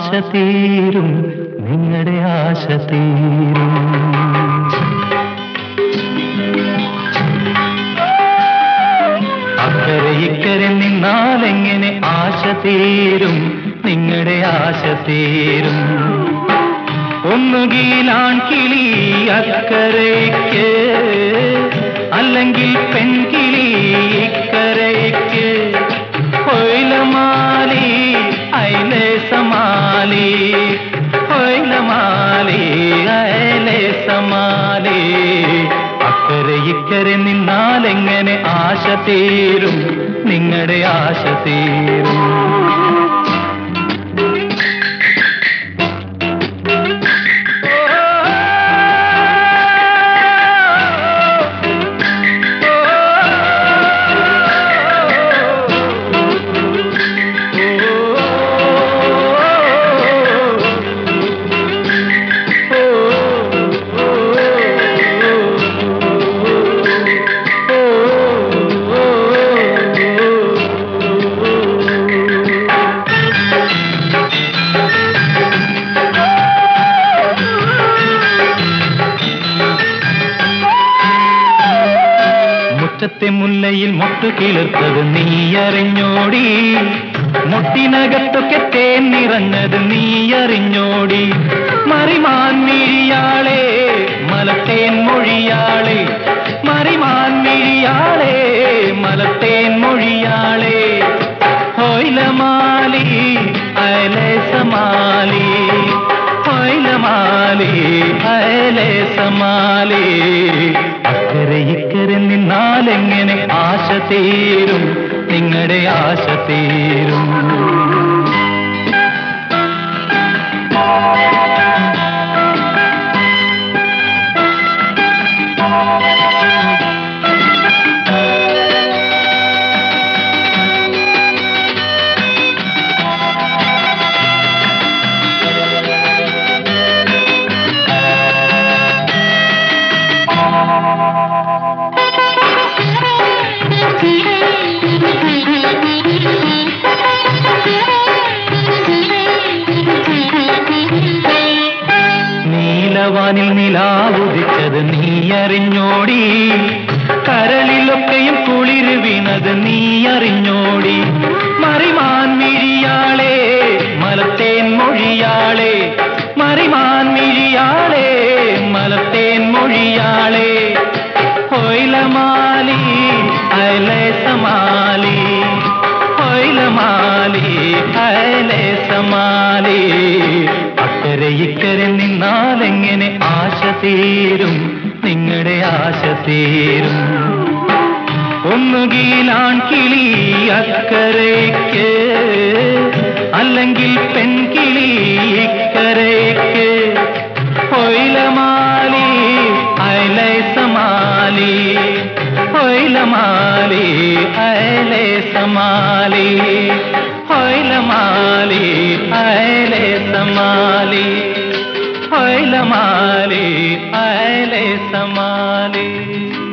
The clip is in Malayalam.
തീരും നിങ്ങളുടെ ആശ തീരും അക്കരെ ഇക്കരെ നിന്നാലെങ്ങനെ ആശ തീരും നിങ്ങളുടെ ആശ തീരും ഒന്നുകിലാൺ കിളി അക്കരയ്ക്ക് അല്ലെങ്കിൽ പെൺകിളി ഇക്കരയ്ക്ക് കൊയിലമാലി ഐലേസമാലി കൊയിലമാലി ഐലേസമാലി അക്കരെ ഇക്കരെ നിന്നാലെങ്ങനെ ആശ തീരും നിങ്ങളുടെ ആശ തീരും മുറ്റത്തെ മുല്ലയിൽ മൊട്ടു കിളിർത്തത് നീ അറിഞ്ഞോടി മുട്ടിനകത്തൊക്കെ തേൻ നിറഞ്ഞത് നീ അറിഞ്ഞോടി മറിമാൻ മിഴിയാളെ മലത്തേൻ മൊഴിയാളെ മറിമാൻ മിഴിയാളെ മലത്തേൻ മൊഴിയാളെ ഹോയിലമാലി അയലേസമാലി ഹോയിലമാലി അയലേസമാലി അക്കരെ ഇക്കരെ നിന്നാലെങ്ങനെ ആശ തീരും നിങ്ങളുടെ ആശ തീരും നീലവാനിൽ നിലാവുദിച്ചത് നീ അറിഞ്ഞോടി കരളിലൊക്കെയും കുളിര് വീണത് നീ അറിഞ്ഞോടി മറിമാൻ മിഴിയാളെ മലത്തേൻ മൊഴിയാളെ മറിമാൻ മിഴിയാളെ മലത്തേൻ മൊഴിയാളെ ഹൊയിലമാലി അയലേസമാലി ഹൊയിലമാലി അയലേസമാലി അക്കരെ ഇക്കരെ നിന്നാലെങ്ങനെ ആശ തീരും നിങ്ങളുടെ ആശ തീരും ഒന്നുകിലാൺ കിളി അക്കരയ്ക്ക് അല്ലെങ്കിൽ പെൺകിളി ഇക്കരയ്ക്ക് കൊയിലമാലി അയലേസമാലി കൊയിലമാലി അയലേസമാലി കൊയിലമാലി അയലേസമാലി കൊയിലമാലി അയലേസമാലി